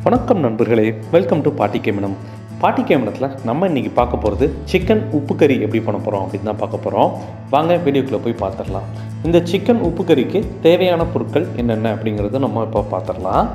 வணக்கம் நண்பர்களே welcome to பாட்டி கேமனம் பாட்டி கேமனத்தில் நம்ம இன்றைக்கி பார்க்க போகிறது சிக்கன் உப்பு கறி எப்படி பண்ண போகிறோம் அப்படின்னு தான் பார்க்க போகிறோம் வாங்க வீடியோக்குள்ளே போய் பார்த்துடலாம் இந்த சிக்கன் உப்பு கறிக்கு தேவையான பொருட்கள் என்னென்ன அப்படிங்கிறத நம்ம இப்போ பார்த்துடலாம்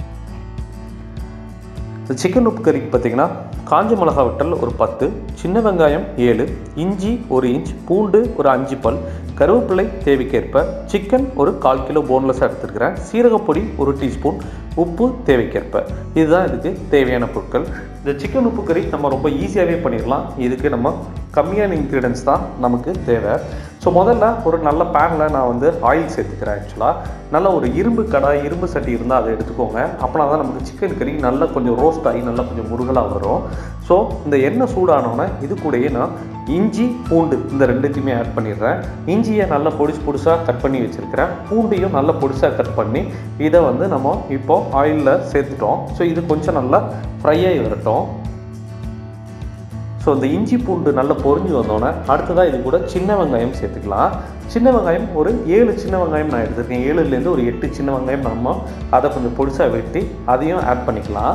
இந்த சிக்கன் உப்பு கறிக்கு பார்த்தீங்கன்னா காஞ்ச மிளகா வட்டல் ஒரு பத்து சின்ன வெங்காயம் ஏழு இஞ்சி ஒரு இன்ச் பூண்டு ஒரு அஞ்சு பல் கருவேப்பிலை தேவைக்கேற்ப சிக்கன் ஒரு கால் கிலோ போன்லெஸ்ஸாக எடுத்துருக்கிறேன் சீரகப்பொடி ஒரு டீஸ்பூன் உப்பு தேவைக்கேற்ப இதுதான் இதுக்கு தேவையான பொருட்கள் இந்த சிக்கன் உப்பு கறி நம்ம ரொம்ப ஈஸியாகவே பண்ணிடலாம் இதுக்கு நம்ம கம்மியான இன்க்ரீடியன்ஸ் தான் நமக்கு தேவை ஸோ முதல்ல ஒரு நல்ல பேனில் நான் வந்து ஆயில் சேர்த்துக்கிறேன் ஆக்சுவலாக நல்ல ஒரு இரும்பு கடாய் இரும்பு சட்டி இருந்தால் அதை எடுத்துக்கோங்க அப்போனா தான் நமக்கு சிக்கன் கறி நல்லா கொஞ்சம் ரோஸ்ட் ஆகி நல்லா கொஞ்சம் முருகலாக வரும் ஸோ இந்த எண்ணெய் சூடானோன்னே இது கூடயே நான் இஞ்சி பூண்டு இந்த ரெண்டுத்தையுமே ஆட் பண்ணிடுறேன் இஞ்சியை நல்லா பொடிசு பொடிசாக கட் பண்ணி வச்சுருக்கிறேன் பூண்டையும் நல்லா பொடிசாக கட் பண்ணி இதை வந்து நம்ம இப்போ ஆயிலில் சேர்த்துட்டோம் ஸோ இது கொஞ்சம் நல்லா ஃப்ரை ஆகி வரட்டும் ஸோ இந்த இஞ்சி பூண்டு நல்லா பொரிஞ்சு வந்தோடனே அடுத்ததாக இது கூட சின்ன வெங்காயம் சேர்த்துக்கலாம் சின்ன வெங்காயம் ஒரு ஏழு சின்ன வெங்காயம் நான் எடுத்துருக்கேன் ஏழுலேருந்து ஒரு எட்டு சின்ன வெங்காயம் நம்ம அதை கொஞ்சம் பொடிசாக வெட்டி அதையும் ஆட் பண்ணிக்கலாம்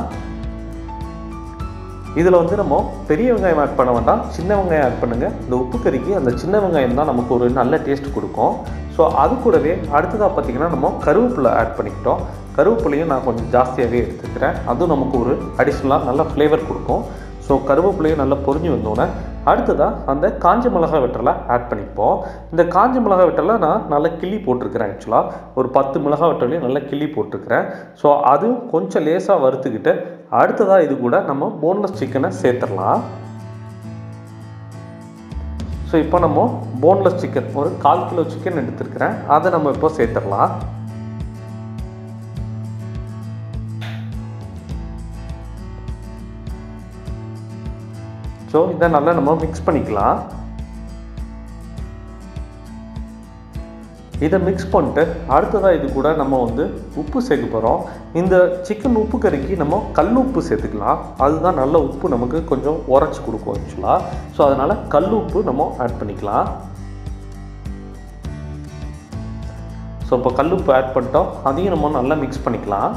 இதில் வந்து நம்ம பெரிய வெங்காயம் ஆட் பண்ண வேண்டாம் சின்ன வெங்காயம் ஆட் பண்ணுங்கள் இந்த உப்பு கறிக்கு அந்த சின்ன வெங்காயம் தான் நமக்கு ஒரு நல்ல டேஸ்ட் கொடுக்கும் ஸோ அது கூடவே அடுத்ததாக பார்த்திங்கன்னா நம்ம கருவேப்பிலை ஆட் பண்ணிக்கிட்டோம் கருவேப்பிலையும் நான் கொஞ்சம் ஜாஸ்தியாகவே எடுத்துக்கிறேன் அதுவும் நமக்கு ஒரு அடிஷ்னலாக நல்ல ஃப்ளேவர் கொடுக்கும் ஸோ கருவேப்பிலையும் நல்லா பொரிஞ்சு வந்தோடனே அடுத்ததாக அந்த காஞ்ச மிளகாய் வெட்டலை ஆட் பண்ணிப்போம் இந்த காஞ்ச மிளகாய் வெட்டலை நான் நல்லா கிள்ளி போட்டிருக்கிறேன் ஆக்சுவலாக ஒரு பத்து மிளகாய் வெட்டலையும் நல்லா கிள்ளி போட்டிருக்கிறேன் ஸோ அதுவும் கொஞ்சம் லேசாக வறுத்துக்கிட்டு அடுத்ததாக இது கூட நம்ம போன்லெஸ் சிக்கனை சேர்த்துடலாம் ஸோ இப்போ நம்ம போன்லெஸ் சிக்கன் ஒரு கால் கிலோ சிக்கன் எடுத்துருக்கிறேன் அதை நம்ம இப்போ சேர்த்துடலாம் ஸோ இதை நல்லா நம்ம மிக்ஸ் பண்ணிக்கலாம் இதை மிக்ஸ் பண்ணிட்டு அடுத்ததாக இது கூட நம்ம வந்து உப்பு சேர்க்க போகிறோம் இந்த சிக்கன் உப்பு கறிக்கு நம்ம கல் உப்பு சேர்த்துக்கலாம் அதுதான் நல்ல உப்பு நமக்கு கொஞ்சம் உரைச்சி கொடுக்கும் ஆக்சுவலாக ஸோ அதனால் கல் உப்பு நம்ம ஆட் பண்ணிக்கலாம் ஸோ இப்போ கல் உப்பு ஆட் பண்ணிட்டோம் அதையும் நம்ம நல்லா மிக்ஸ் பண்ணிக்கலாம்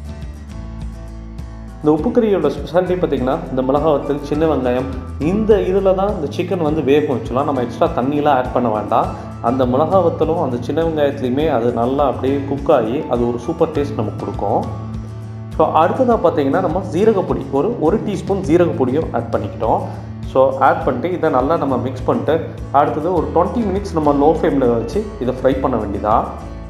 இந்த உப்பு கறியோட ஸ்பெஷாலிட்டி பார்த்திங்கன்னா இந்த மிளகாவத்தல் சின்ன வெங்காயம் இந்த இதில் தான் இந்த சிக்கன் வந்து வேகும் வச்சுலாம் நம்ம எக்ஸ்ட்ரா தண்ணியெலாம் ஆட் பண்ண வேண்டாம் அந்த மிளகாவத்தலும் அந்த சின்ன வெங்காயத்துலேயுமே அது நல்லா அப்படியே குக் ஆகி அது ஒரு சூப்பர் டேஸ்ட் நமக்கு கொடுக்கும் ஸோ அடுத்ததாக பார்த்தீங்கன்னா நம்ம ஜீரகப்பொடி ஒரு ஒரு டீஸ்பூன் ஜீரகப்பொடியும் ஆட் பண்ணிக்கிட்டோம் ஸோ ஆட் பண்ணிட்டு இதை நல்லா நம்ம மிக்ஸ் பண்ணிட்டு அடுத்தது ஒரு டுவெண்ட்டி மினிட்ஸ் நம்ம லோ ஃப்ளேமில் வச்சு இதை ஃப்ரை பண்ண வேண்டியதான்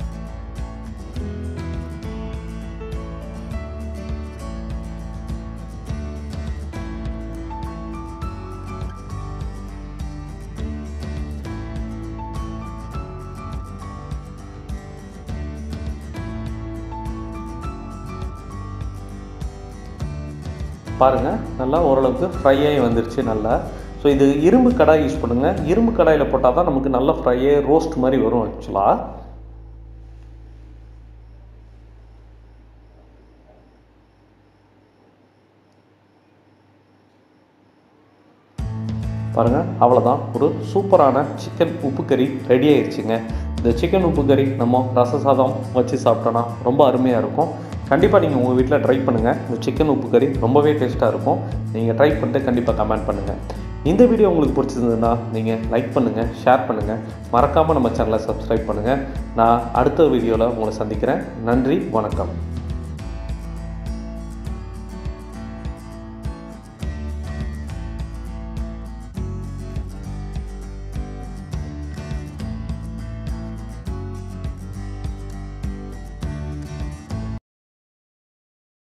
பாருங்கள் நல்லா ஓரளவுக்கு ஃப்ரை ஆகி வந்துருச்சு நல்லா ஸோ இது இரும்பு கடாய் யூஸ் பண்ணுங்கள் இரும்பு கடாயில் போட்டால் தான் நமக்கு நல்லா ஃப்ரை ஆகி ரோஸ்ட் மாதிரி வரும் ஆக்சுவலாக பாருங்கள் அவ்வளோதான் ஒரு சூப்பரான சிக்கன் உப்பு கறி ரெடி ஆயிடுச்சுங்க இந்த சிக்கன் உப்பு கறி நம்ம ரச சாதம் வச்சு சாப்பிட்டோன்னா ரொம்ப அருமையாக இருக்கும் கண்டிப்பாக நீங்கள் உங்கள் வீட்டில் ட்ரை பண்ணுங்கள் இந்த சிக்கன் உப்பு கறி ரொம்பவே டேஸ்ட்டாக இருக்கும் நீங்கள் ட்ரை பண்ணிட்டு கண்டிப்பாக கமெண்ட் பண்ணுங்கள் இந்த வீடியோ உங்களுக்கு பிடிச்சிருந்ததுன்னா நீங்கள் லைக் பண்ணுங்கள் ஷேர் பண்ணுங்கள் மறக்காமல் நம்ம சேனலை சப்ஸ்கிரைப் பண்ணுங்கள் நான் அடுத்த வீடியோவில் உங்களை சந்திக்கிறேன் நன்றி வணக்கம்